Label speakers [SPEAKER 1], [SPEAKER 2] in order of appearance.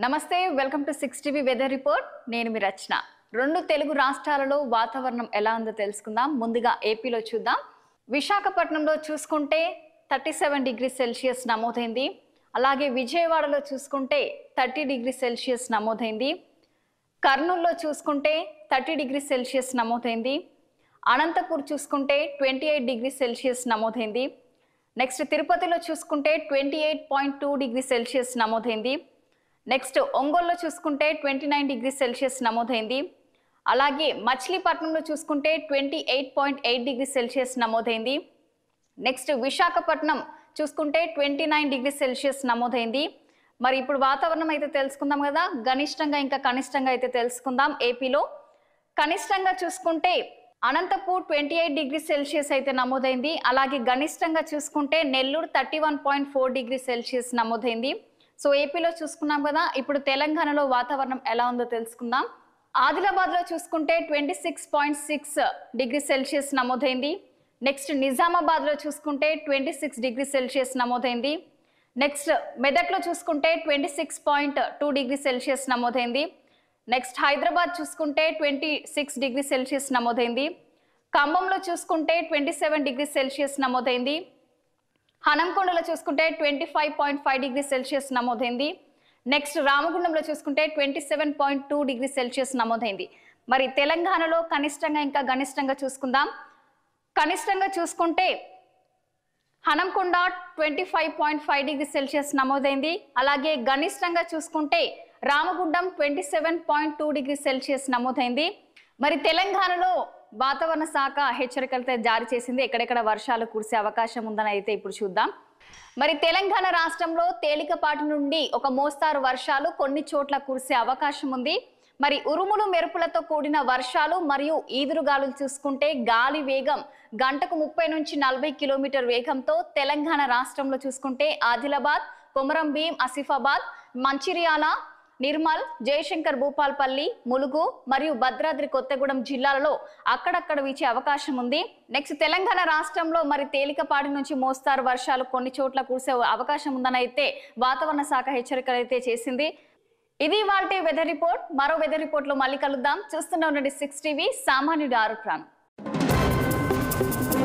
[SPEAKER 1] నమస్తే welcome to six TV weather report నేను మీ రచన రెండు తెలుగు రాష్ట్రాలలో వాతావరణం ఎలా ఉందో తెలుసుకుందాం ముందుగా ఏపీలో చూద్దాం విశాఖపట్నంలో చూసుకుంటే థర్టీ సెవెన్ డిగ్రీ సెల్సియస్ నమోదైంది అలాగే విజయవాడలో చూసుకుంటే థర్టీ డిగ్రీ సెల్సియస్ నమోదైంది కర్నూలులో చూసుకుంటే థర్టీ డిగ్రీ సెల్సియస్ నమోదైంది అనంతపూర్ చూసుకుంటే ట్వంటీ ఎయిట్ డిగ్రీ సెల్సియస్ నమోదైంది నెక్స్ట్ తిరుపతిలో చూసుకుంటే twenty eight point two degree Celsius నమోదైంది నెక్స్ట్ ఒంగోలులో చూసుకుంటే ట్వంటీ నైన్ డిగ్రీ సెల్సియస్ నమోదైంది అలాగే మచిలీపట్నంలో చూసుకుంటే twenty eight point eight degree Celsius నమోదైంది నెక్స్ట్ విశాఖపట్నం చూసుకుంటే ట్వంటీ నైన్ డిగ్రీ సెల్సియస్ నమోదైంది మరి ఇప్పుడు వాతావరణం అయితే తెలుసుకుందాం కదా గనిష్టంగా ఇంకా కనిష్టంగా అయితే తెలుసుకుందాం ఏపీలో కనిష్టంగా చూసుకుంటే Anantapur twenty eight degree Celsius అయితే నమోదైంది అలాగే గనిష్టంగా చూసుకుంటే Nellore thirty one point four degree Celsius నమోదైంది సో ఏపీలో చూసుకున్నాం కదా ఇప్పుడు తెలంగాణలో వాతావరణం ఎలా ఉందో తెలుసుకుందాం ఆదిలాబాద్లో చూసుకుంటే twenty six point six degree Celsius నమోదైంది నెక్స్ట్ నిజామాబాద్లో చూసుకుంటే ట్వంటీ సిక్స్ డిగ్రీ సెల్సియస్ నమోదైంది నెక్స్ట్ మెదక్లో చూసుకుంటే twenty six point two degree Celsius నమోదైంది నెక్స్ట్ హైదరాబాద్ చూసుకుంటే ట్వంటీ సిక్స్ డిగ్రీ సెల్సియస్ నమోదైంది ఖమ్మంలో చూసుకుంటే ట్వంటీ సెవెన్ డిగ్రీ సెల్సియస్ నమోదైంది హనంకొండలో చూసుకుంటే twenty five point five degree Celsius నమోదైంది నెక్స్ట్ రామగుండంలో చూసుకుంటే twenty seven point two degree Celsius నమోదైంది మరి తెలంగాణలో కనిష్టంగా ఇంకా గనిష్టంగా చూసుకుందాం కనిష్టంగా చూసుకుంటే Hanamkonda twenty five point five degree Celsius నమోదైంది అలాగే గనిష్టంగా చూసుకుంటే Ramagundam twenty seven point two degree Celsius నమోదైంది మరి తెలంగాణలో వాతావరణ శాఖ హెచ్చరికలతో జారీ చేసింది ఎక్కడెక్కడ వర్షాలు కురిసే అవకాశం ఉందని అయితే ఇప్పుడు చూద్దాం మరి తెలంగాణ రాష్ట్రంలో తేలికపాటి నుండి ఒక మోస్తారు వర్షాలు కొన్ని చోట్ల కురిసే అవకాశం ఉంది మరి ఉరుములు మెరుపులతో కూడిన వర్షాలు మరియు ఈదురుగాలులు చూసుకుంటే గాలి వేగం గంటకు ముప్పై నుంచి నలభై కిలోమీటర్ వేగంతో తెలంగాణ రాష్ట్రంలో చూసుకుంటే ఆదిలాబాద్ కొమరం భీం ఆసిఫాబాద్ మంచిర్యాల నిర్మల్ జయశంకర్ భూపాల్పల్లి ములుగు మరియు భద్రాద్రి కొత్తగూడెం జిల్లాలలో అక్కడక్కడ వీచే అవకాశం ఉంది నెక్స్ట్ తెలంగాణ రాష్ట్రంలో మరి తేలికపాటి నుంచి మోస్తారు వర్షాలు కొన్ని చోట్ల కురిసే అవకాశం ఉందని అయితే వాతావరణ శాఖ హెచ్చరికలు అయితే చేసింది ఇది వాటి వెదర్ రిపోర్ట్ మరో వెదర్ రిపోర్ట్ లో మళ్ళీ కలుద్దాం చూస్తూనే ఉండండి సిక్స్ టీవీ సామాన్యుడు ఆరు ప్రాణం